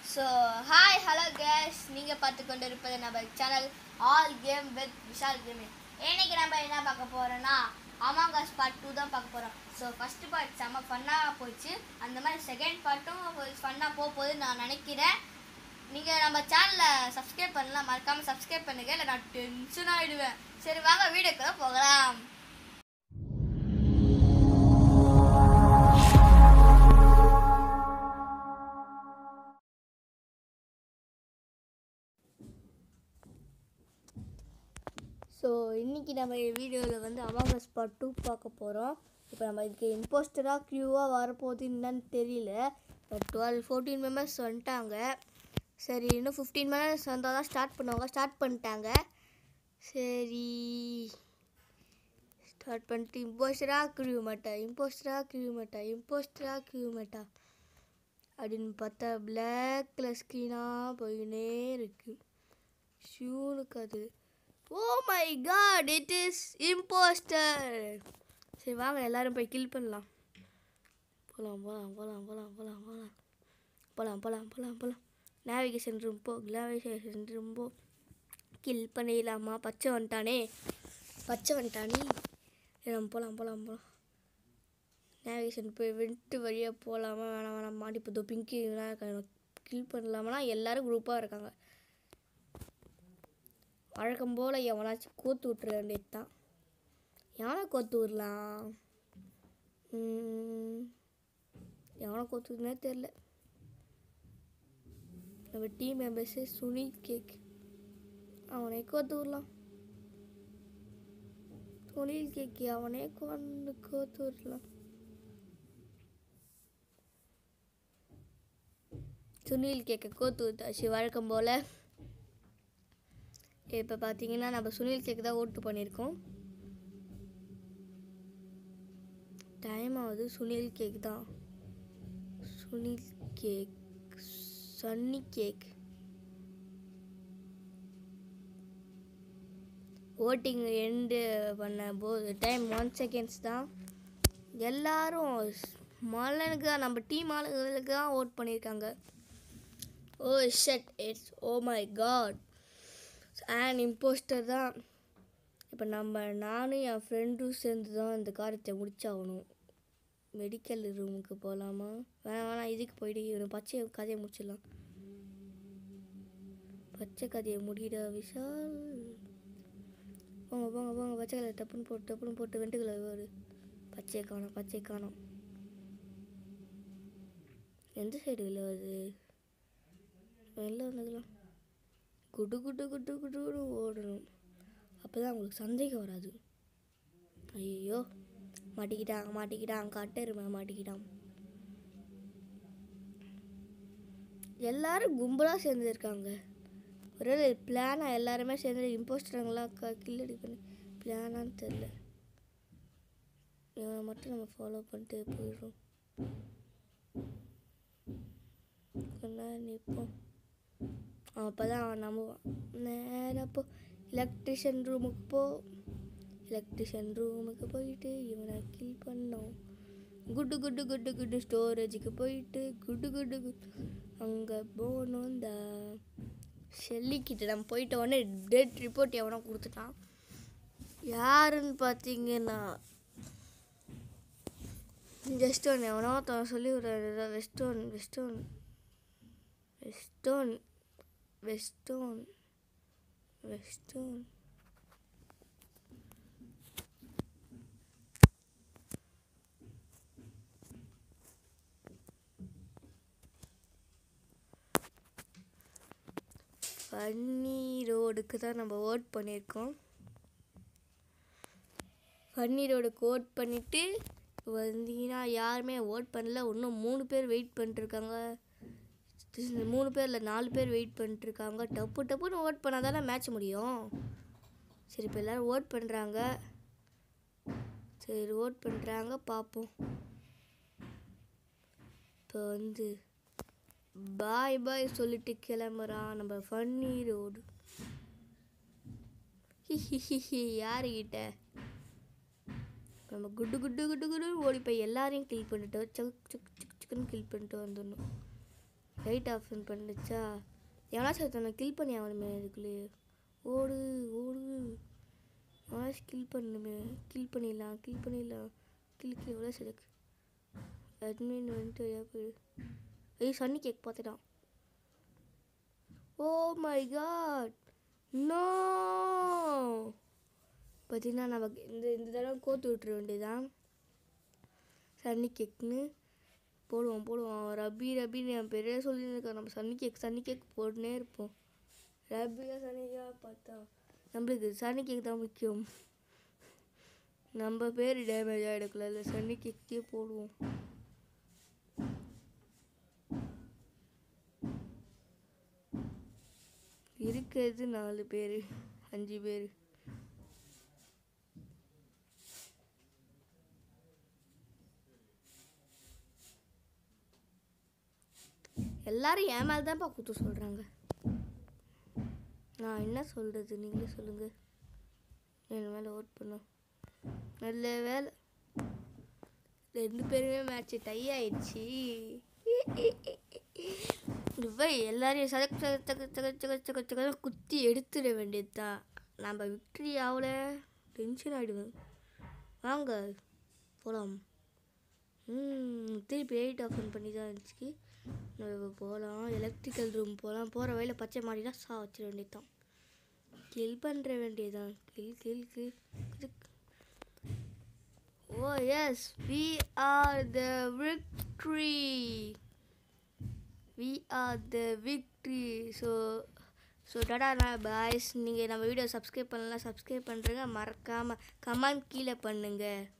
so hi hello case நீங்கள் பார்த்து கொண்டு இருப்பது நம்ம channel all game with Vishal gaming இன்னைக்கு நம்ம என்ன பார்க்க போகிறோன்னா அமாங்கஸ் பார்ட் டூ தான் பார்க்க போகிறோம் ஸோ ஃபஸ்ட்டு பார்ட் செம்ம ஃபன்னாக போச்சு அந்த மாதிரி செகண்ட் பார்ட்டும் ஃபன்னாக போக போகுதுன்னு நான் நினைக்கிறேன் நீங்கள் நம்ம சேனலை சப்ஸ்கிரைப் பண்ணலாம் மறக்காமல் சப்ஸ்கிரைப் பண்ணுங்க இல்லை நான் டென்ஷன் ஆகிடுவேன் சரி வாங்க வீடியோக்குள்ள போகலாம் ஸோ இன்றைக்கி நம்ம வீடியோவில் வந்து அமாங்கஸ் பார்ட் டூ பார்க்க போகிறோம் இப்போ நம்ம இதுக்கு இம்போஸ்டராக க்யூவாக வரப்போகுது என்னன்னு தெரியல இப்போ டுவெல் ஃபோர்டீன் மெம்பர்ஸ் வந்துட்டாங்க சரி இன்னும் ஃபிஃப்டீன் மெம்பர்ஸ் வந்தால் தான் ஸ்டார்ட் பண்ணுவாங்க ஸ்டார்ட் பண்ணிட்டாங்க சரி ஸ்டார்ட் பண்ணிட்டு இம்போஸ்டராக கிழிய மாட்டா இம்போஸ்டராக கிழிய மாட்டா இம்போஸ்டராக கிழிய மாட்டா அப்படின்னு பார்த்தா பிளாக் கலர் ஸ்க்ரீனாக போயினே இருக்கு ஷூனுக்கு அது oh my god it is impostor சரி வாங்க எல்லாரும் போய் கில் பண்ணலாம் போகலாம் போகலாம் போகலாம் போகலாம் போகலாம் போகலாம் போகலாம் போகலாம் போகலாம் போகலாம் நேவிகேஷன் ரூம் போ நேவிகேஷன் ரூம் போ கில் பண்ணிடலாமா பச்சை வந்துட்டானே பச்சை வந்துட்டானே சரி, நம்ம போகலாம் போகலாம் போகலாம் நேவிகேஷன் போய் வெண்ட்டு வழியாக போகலாமா வேணாம் வேணாம் மாடி இப்போ பிங்கி கில் பண்ணலாமா எல்லாரும் குரூப்பாக இருக்காங்க வழக்கம் போல் எவனாச்சும் கோத்து விட்டுற வேண்டியது தான் எவனை கோத்து விடலாம் ம், எவனை கோத்து விடுனே தெரில நம்ம டீம் மெம்பர்ஸு சுனில் கேக் அவனே கோத்து விடலாம் சுனில் கேக்கு அவனே கொண்டு கோத்து விடலாம் சுனில் கேக்க கோத்து விட்டாச்சு வழக்கம் போல் இப்போ பார்த்தீங்கன்னா நம்ம சுனில் கேக் தான் ஓட்டு பண்ணியிருக்கோம் டைம் ஆகுது சுனில் கேக் தான் Sunil cake sunny cake voting end பண்ண போது டைம் ஒன் செகண்ட்ஸ் தான் எல்லாரும் மலனுக்கு தான் நம்ம டீம் ஆளுங்களுக்கு தான் ஓட் பண்ணியிருக்காங்க oh shut it's oh my god and impostor தான் இப்போ நம்ம நானும் என் ஃப்ரெண்டும் சேர்ந்து தான் இந்த காரியத்தை முடிச்சாகணும் மெடிக்கல் ரூமுக்கு போகலாமா வேணாம் வேணாம் இதுக்கு போயிட்டு இவன் பச்சை கதையை முடிச்சிடலாம் பச்சை கதையை முடியிட விஷால் போங்க போங்க போங்க பச்சை கலர் டப்புன்னு போட்டு டப்புன்னு போட்டு வெண்டு கலர் ஒரு பச்சை காணோம் பச்சை காணோம் எந்த சைடு இல்லை வருது வெளில வந்ததுலாம் குடு குடு குடு குடுன்னு ஓடணும் அப்போ தான் உங்களுக்கு சந்தேகம் வராது ஐயோ மாட்டிக்கிட்டான் மாட்டிக்கிட்டான் கட்டெருமை மாட்டிக்கிட்டான் எல்லாரும் கும்பலாக சேர்ந்துருக்காங்க ஒரே பிளானாக எல்லாருமே சேர்ந்து இம்போஸ்டருங்களாம் க கில்லடி பண்ணி பிளானான்னு தெரில இவனை மட்டும் நம்ம ஃபாலோ பண்ணிட்டு போயிடுறோம் கொஞ்ச நேரம் நிற்போம் அப்போ தான் அவன் நம்புவான் நேராக போ எலக்ட்ரிஷியன் ரூமுக்கு போ எலக்ட்ரிஷியன் ரூமுக்கு போயிட்டு இவனை கில் பண்ணோம் குட்டு குட்டு குட்டு குட்டு ஸ்டோரேஜுக்கு போயிட்டு குட்டு குட்டு குட்டு அங்கே போகணும் இந்த ஷெல்லிக்கிட்ட நம்ம போயிட்ட உடனே டெட் ரிப்போர்ட் எவனோ கொடுத்துட்டான் யாருன்னு பார்த்தீங்கன்னா வெஸ்டோன் எவனோ ஒருத்தன் சொல்லி ஒரு வெஸ்டோன் வெஸ்டோன் வெஸ்டோன் வெஸ்டோன் வெஸ்டோன் ஃபன்னி ரோடுக்கு தான் நம்ம ஓட் பண்ணியிருக்கோம் ஃபன்னி ரோடுக்கு ஓட் பண்ணிவிட்டு இப்போ வந்தீங்கன்னா யாருமே ஓட் பண்ணல இன்னும் மூணு பேர் வெயிட் பண்ணிட்டுருக்காங்க இந்த மூணு பேரில் நாலு பேர் வெயிட் பண்ணிட்டுருக்காங்க டப்பு டப்புன்னு ஓட் பண்ணால் தானே மேட்ச் முடியும் சரி இப்போ எல்லோரும் ஓட் பண்ணுறாங்க சரி ஓட் பண்ணுறாங்க பார்ப்போம் இப்போ வந்து பாய் பாய் சொல்லிட்டு கிளம்புறான் நம்ம ஃபன்னி ரோடு ஹிஹிஹிஹி யாருக்கிட்ட நம்ம குட்டு குட்டு குட்டு குட்டு ஓடி போய் எல்லாரையும் கில் பண்ணிட்டு சக் சக் சக் சிக்கன் கில் பண்ணிட்டு வந்துடணும் லைட் ஆஃப் பண்ணிச்சா எவனாச்சும் ஒருத்தனை கில் பண்ணி ஆகணுமே இதுக்குள்ளே ஓடு ஓடு எவனாச்சும் கில் பண்ணணுமே கில் பண்ணிடலாம் கில் பண்ணிடலாம் கில் கில் எவ்வளோ சிறக்கு அட்மின் வந்துட்டு வழியாக போயிடு ஐயோ சன்னி கேக் பார்த்துட்டான் ஓ மை காட் நோ பார்த்தீங்கன்னா நமக்கு இந்த இந்த தடவை கோத்து விட்டுற வேண்டியதான் சன்னி கேக்னு போடுவோம் போடுவோம் ரபி ரபின்னு என் பெரிய சொல்லியிருக்கேன் நம்ம சன்னி கேக் சன்னி கேக் போட்டுனே இருப்போம் ரபியா சனிக்கா பார்த்தா நம்மளுக்கு சன்னி கேக் தான் முக்கியம் நம்ம பேர் டேமேஜ் ஆகிடக்கூடாது இல்லை சன்னி கேக்கே போடுவோம் இருக்கிறது நாலு பேர் அஞ்சு பேர் எல்லாரும் என் மேலே தான்ப்பா குத்து சொல்கிறாங்க நான் என்ன சொல்கிறது நீங்களே சொல்லுங்கள் என் மேலே ஓட் பண்ண நல்ல வேலை ரெண்டு பேருமே மேட்ச் டை ஆயிடுச்சு போய் எல்லாரையும் சதக்கு சக சக சக சக சக சக குத்தி எடுத்துட வேண்டியது தான் நம்ம விக்ட்ரி ஆகல டென்ஷன் ஆகிடுவேன் வாங்க போகலாம் ம் திருப்பி எயிட் ஆஃபன் பண்ணி தான் இருந்துச்சு நம்ம போகலாம் எலக்ட்ரிக்கல் ரூம் போகலாம் போகிற வழியில் பச்சை மாடினா சா வச்சிட வேண்டியதுதான் கில் பண்ணுற வேண்டியதுதான் kill kill kill oh yes we are the victory we are the victory so so டாடா பாய்ஸ் நீங்கள் நம்ம வீடியோ சப்ஸ்கிரைப் பண்ணலாம் சப்ஸ்கிரைப் பண்ணுறங்க மறக்காமல் கமெண்ட் கீழே பண்ணுங்கள்